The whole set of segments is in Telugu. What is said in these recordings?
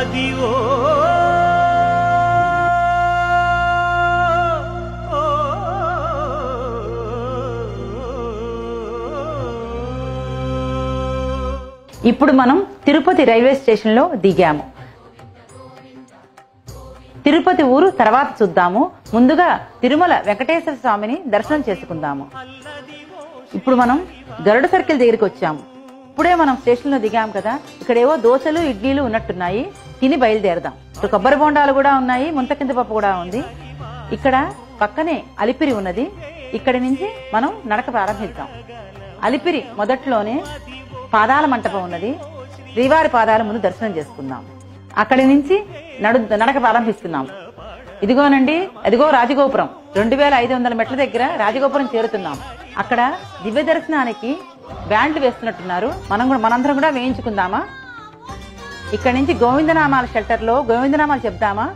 అదివో ఇప్పుడు మనం తిరుపతి రైల్వే స్టేషన్లో దిగాము తిరుపతి ఊరు తర్వాత చూద్దాము ముందుగా తిరుమల వెంకటేశ్వర స్వామిని దర్శనం చేసుకుందాము ఇప్పుడు మనం గరుడ సర్కిల్ దగ్గరికి వచ్చాము ఇప్పుడే మనం స్టేషన్లో దిగాం కదా ఇక్కడేవో దోశలు ఇడ్లీలు ఉన్నట్టున్నాయి తిని బయలుదేరదాం ఇక్కడ కొబ్బరి బొండాలు కూడా ఉన్నాయి ముంతకింద పప్పు కూడా ఉంది ఇక్కడ పక్కనే అలిపిరి ఉన్నది ఇక్కడి నుంచి మనం నడక ప్రారంభిద్దాం అలిపిరి మొదట్లోనే పాదాల మంటపం ఉన్నది శ్రీవారి పాదాల ముందు దర్శనం చేసుకుందాం అక్కడి నుంచి నడు నడక ప్రారంభిస్తున్నాం ఇదిగోనండి అదిగో రాజగోపురం రెండు వేల ఐదు వందల మెట్ల దగ్గర రాజగోపురం చేరుతున్నాం అక్కడ దివ్య దర్శనానికి బ్యాండ్లు వేస్తున్నట్టున్నారు మనం కూడా మనందరం కూడా వేయించుకుందామా ఇక్కడి నుంచి గోవిందనామాల షెల్టర్ లో గోవిందనామాలు చెప్దామా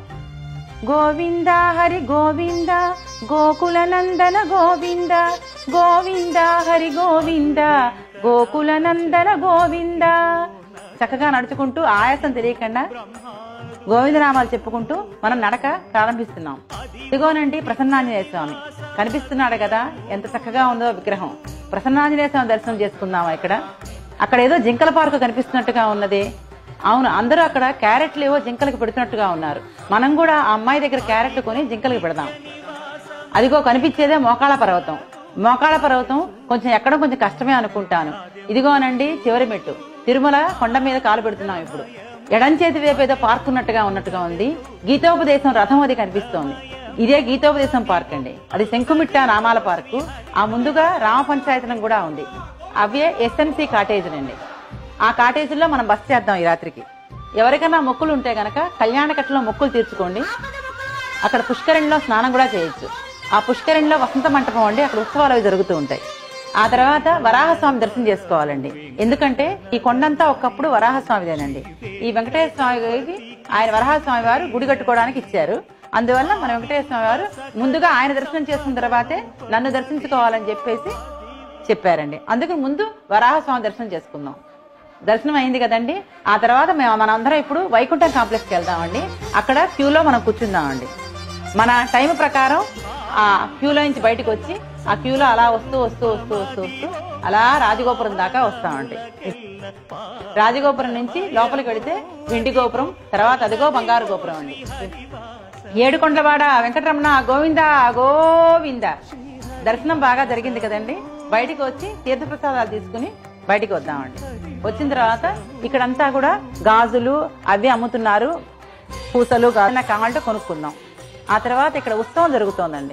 గోవింద హరి గోవింద గోకుల నందన గోవింద గోవింద హరి గోవింద గోకుల నందన గోవింద చక్కగా నడుచుకుంటూ ఆయాసం తెలియకుండా గోవిందనామాలు చెప్పుకుంటూ మనం నడక ప్రారంభిస్తున్నాం ఇదిగోనండి ప్రసన్నాంజనేయ స్వామి కనిపిస్తున్నాడు కదా ఎంత చక్కగా ఉందో విగ్రహం ప్రసన్నాంజనేయ స్వామి దర్శనం చేసుకుందామా ఇక్కడ అక్కడ ఏదో జింకల పార్కు కనిపిస్తున్నట్టుగా ఉన్నది అవును అందరూ అక్కడ క్యారెట్లు ఏవో జింకలకు పెడుతున్నట్టుగా ఉన్నారు మనం కూడా ఆ అమ్మాయి దగ్గర క్యారెట్లు కొని జింకలకు పెడదాం అదిగో కనిపించేదే మోకాళ్ళ పర్వతం మోకాళ్ళ పర్వతం కొంచెం ఎక్కడం కొంచెం కష్టమే అనుకుంటాను ఇదిగోనండి చివరి మెట్టు తిరుమల కొండ మీద కాలు పెడుతున్నాం ఇప్పుడు ఎడం చేతి వైపు ఏదో పార్క్ ఉన్నట్టుగా ఉన్నట్టుగా ఉంది గీతోపదేశం రథం అది కనిపిస్తోంది ఇదే గీతోపదేశం పార్క్ అండి అది శంకుమిట్ట నామాల పార్కు ఆ ముందుగా రామ పంచాయతనం కూడా ఉంది అవే ఎస్ఎంసి కాటేజీలండి ఆ కాటేజీల్లో మనం బస్ చేద్దాం ఈ రాత్రికి ఎవరికైనా మొక్కులు ఉంటే గనక కళ్యాణకట్టలో మొక్కులు తీర్చుకోండి అక్కడ పుష్కరిణిలో స్నానం కూడా చేయొచ్చు ఆ పుష్కరిణిలో వసంత మంటపం అండి అక్కడ ఉత్సవాలు అవి జరుగుతూ ఉంటాయి ఆ తర్వాత వరాహస్వామి దర్శనం చేసుకోవాలండి ఎందుకంటే ఈ కొండంతా ఒకప్పుడు వరాహస్వామిదేనండి ఈ వెంకటేశ్వర స్వామి గారికి ఆయన వరాహస్వామి వారు గుడి కట్టుకోవడానికి ఇచ్చారు అందువల్ల మన వెంకటేశ్వర స్వామి వారు ముందుగా ఆయన దర్శనం చేసుకున్న తర్వాతే నన్ను దర్శించుకోవాలని చెప్పేసి చెప్పారండి అందుకు ముందు వరాహస్వామి దర్శనం చేసుకుందాం దర్శనం అయింది కదండి ఆ తర్వాత మేము మనందరం ఇప్పుడు వైకుంఠం కాంప్లెక్స్కి వెళ్దామండి అక్కడ క్యూలో మనం కూర్చుందామండి మన టైం ప్రకారం ఆ క్యూలో నుంచి బయటకు వచ్చి ఆ క్యూలో అలా వస్తూ వస్తూ వస్తూ వస్తూ వస్తూ అలా రాజగోపురం దాకా వస్తామండి రాజగోపురం నుంచి లోపలికి వెళితే వెండి గోపురం తర్వాత అదిగో బంగారు గోపురం అండి ఏడుకొండలవాడ వెంకటరమణ గోవింద గోవింద దర్శనం బాగా జరిగింది కదండి బయటికి వచ్చి తీర్థప్రసాదాలు తీసుకుని బయటికి వద్దామండి వచ్చిన తర్వాత ఇక్కడంతా కూడా గాజులు అవి అమ్ముతున్నారు పూసలు గాజులు కావాలంటే కొనుక్కుందాం ఆ తర్వాత ఇక్కడ ఉత్సవం జరుగుతోందండి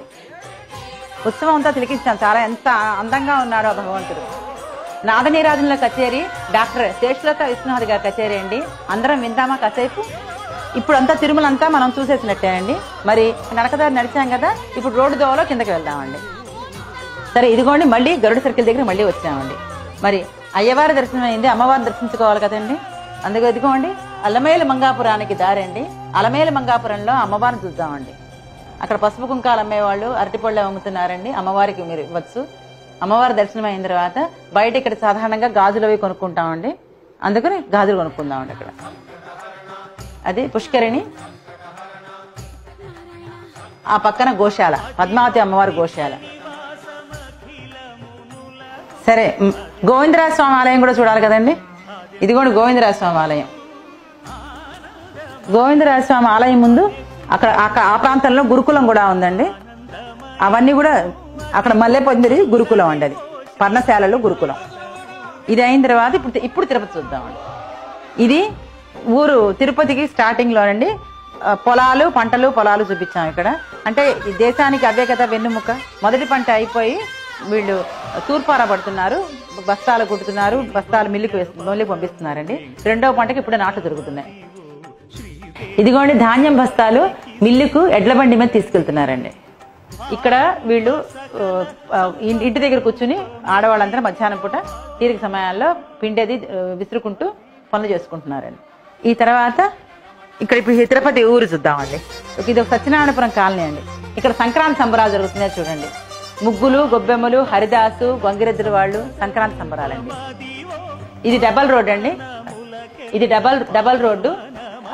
ఉత్సవం అంతా తిలకించాం చాలా ఎంత అందంగా ఉన్నాడో ఆ భగవంతుడు నాదనీరాజుల కచేరీ డాక్టర్ శేషలత విశ్వనాథ్ గారి కచేరీ అండి అందరం విందామా కాసేపు ఇప్పుడు అంతా తిరుమల అంతా మనం చూసేసినట్టేనండి మరి నడకదారి నడిచాం కదా ఇప్పుడు రోడ్డు దోవలో కిందకి వెళ్దామండి సరే ఇదిగోండి మళ్ళీ గరుడ సర్కిల్ దగ్గర మళ్ళీ వచ్చామండి మరి అయ్యవారి దర్శనం అయింది అమ్మవారిని దర్శించుకోవాలి కదండి అందుకే ఇదిగోండి అలమేలు మంగాపురానికి దారండి అలమేలు మంగాపురంలో అమ్మవారిని చూద్దామండి అక్కడ పసుపు కుంకాలు అమ్మేవాళ్ళు అరటిపళ్ళు అమ్ముతున్నారండి అమ్మవారికి మీరు ఇవ్వచ్చు అమ్మవారి దర్శనం అయిన తర్వాత బయట ఇక్కడ సాధారణంగా గాజులు అవి కొనుక్కుంటామండి అందుకని గాజులు కొనుక్కుందామండి అక్కడ అది పుష్కరిణి ఆ పక్కన గోశాల పద్మావతి అమ్మవారి గోశాల సరే మ్, గోవిందరాజ స్వామి ఆలయం కూడా చూడాలి కదండి ఇది కూడా గోవిందరాజ స్వామి ఆలయం గోవిందరాజ స్వామి ఆలయం ముందు అక్కడ అక్క- ఆ ప్రాంతంలో గురుకులం కూడా ఉందండి అవన్నీ కూడా అక్కడ మల్లెపొందిరి గురుకులం అండి అది పర్ణశాలలో గురుకులం ఇది అయిన తర్వాత ఇప్పుడు ఇప్పుడు తిరుపతి చూద్దామండి ఇది ఊరు తిరుపతికి స్టార్టింగ్ లోనండి ఆ, పొలాలు పంటలు పొలాలు చూపించాం ఇక్కడ అంటే ఈ దేశానికి అవే కదా వెన్నుముక మొదటి పంట అయిపోయి వీళ్ళు తూర్పార పడుతున్నారు బస్తాలు కుట్టుతున్నారు బస్తాలు మిల్లుకి వేస్తు మిల్లుకి పంపిస్తున్నారండి రెండవ పంటకి ఇప్పుడు నాట్లు దొరుకుతున్నాయి ఇదిగోండి ధాన్యం బస్తాలు మిల్లుకు ఎడ్ల బండి మీద తీసుకెళ్తున్నారండి ఇక్కడ వీళ్ళు ఆ, ఆ, ఇన్- ఇంటి దగ్గర కూర్చుని ఆడవాళ్ళందరూ మధ్యాహ్నం పూట తీరిక సమయాల్లో పిండేది ఆ, విసురుకుంటూ పనులు చేసుకుంటున్నారండి ఈ తర్వాత ఇక్కడ ఇప్పుడు ఈ తిరుపతి ఊరు చూద్దామండి ఇది ఒక సత్యనారాయణపురం కాలనీ అండి ఇక్కడ సంక్రాంతి సంబరాలు జరుగుతున్నాయి చూడండి ముగ్గులు గొబ్బెమ్మలు హరిదాసు గొంగిరెద్దుల వాళ్ళు సంక్రాంతి సంబరాలండి ఇది డబల్ రోడ్ అండి ఇది డబల్ డబల్ రోడ్డు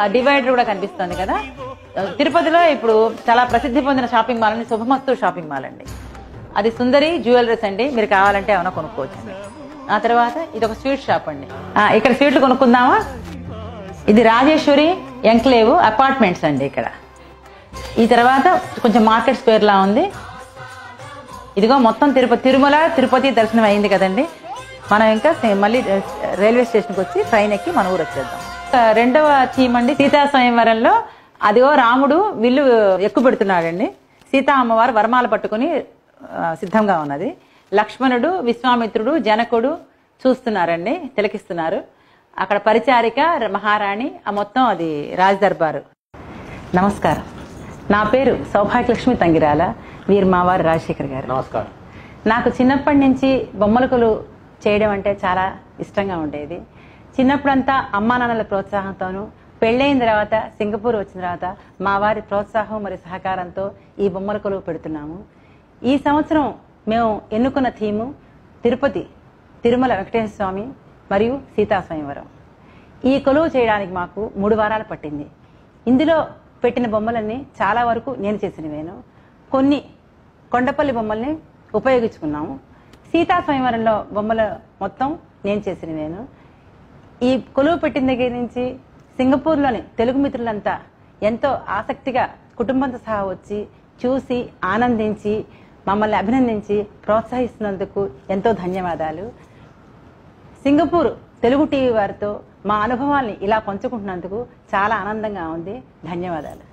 డివైడర్ కూడా కనిపిస్తుంది కదా ఆ, తిరుపతిలో ఇప్పుడు చాలా ప్రసిద్ధి పొందిన షాపింగ్ మాల్ అండి శుభమస్తు షాపింగ్ మాల్ అండి అది సుందరి జ్యువెలరీస్ అండి మీరు కావాలంటే ఏమైనా కొనుక్కోవచ్చు అండి ఆ తర్వాత ఇది ఒక స్వీట్ షాప్ అండి ఆ, ఇక్కడ స్వీట్లు కొనుక్కుందామా ఇది రాజేశ్వరి ఎంక్లేవ్ అపార్ట్మెంట్స్ అండి ఇక్కడ ఈ తర్వాత కొంచెం మార్కెట్ స్క్వేర్ లా ఉంది ఇదిగో మొత్తం తిరుపతి తిరుమల తిరుపతి దర్శనం అయింది కదండి మనం ఇంకా సే- మళ్ళీ రైల్వే స్టేషన్కి వచ్చి ట్రైన్ ఎక్కి మన ఊరు వచ్చేద్దాం ఆ, రెండవ థీమ్ అండి సీతా స్వయంవరంలో అదిగో రాముడు విల్లు ఎక్కువ పెడుతున్నాడండి సీతా అమ్మవారు వరమాల పట్టుకుని ఆ, సిద్ధంగా ఉన్నది లక్ష్మణుడు విశ్వామిత్రుడు జనకుడు చూస్తున్నారండి తిలకిస్తున్నారు అక్కడ పరిచారిక మహారాణి ఆ మొత్తం అది రాజ్ దర్బారు నమస్కారం నా పేరు సౌభాగ్యలక్ష్మి తంగిరాల వీరు మా వారు రాజశేఖర్ గారు నమస్కారం నాకు చిన్నప్పటి నుంచి బొమ్మలకులు చేయడం అంటే చాలా ఇష్టంగా ఉండేది చిన్నప్పుడంతా అమ్మా నాన్నల ప్రోత్సాహంతోనూ పెళ్ళైన తర్వాత సింగపూర్ వచ్చిన తర్వాత మా వారి ప్రోత్సాహం మరియు సహకారంతో ఈ బొమ్మల కొలువు పెడుతున్నాము ఈ సంవత్సరం మేము ఎన్నుకున్న థీము తిరుపతి తిరుమల వెంకటేశ్వర స్వామి మరియు సీతా స్వయంవరం ఈ కొలువు చేయడానికి మాకు మూడు వారాలు పట్టింది ఇందులో పెట్టిన బొమ్మలన్నీ చాలా వరకు నేను చేసినవేను కొన్ని కొండపల్లి బొమ్మల్ని ఉపయోగించుకున్నాము సీతా స్వయంవరంలో బొమ్మలు మొత్తం నేను చేసినవేను ఈ కొలువు పెట్టిన దగ్గర నుంచి సింగపూర్లోని తెలుగు మిత్రులంతా ఎంతో ఆసక్తిగా కుటుంబంతో సహా వచ్చి చూసి ఆనందించి మమ్మల్ని అభినందించి ప్రోత్సహిస్తున్నందుకు ఎంతో ధన్యవాదాలు సింగపూర్ తెలుగు టీవీ వారితో మా అనుభవాల్ని ఇలా పంచుకుంటున్నందుకు చాలా ఆనందంగా ఉంది ధన్యవాదాలు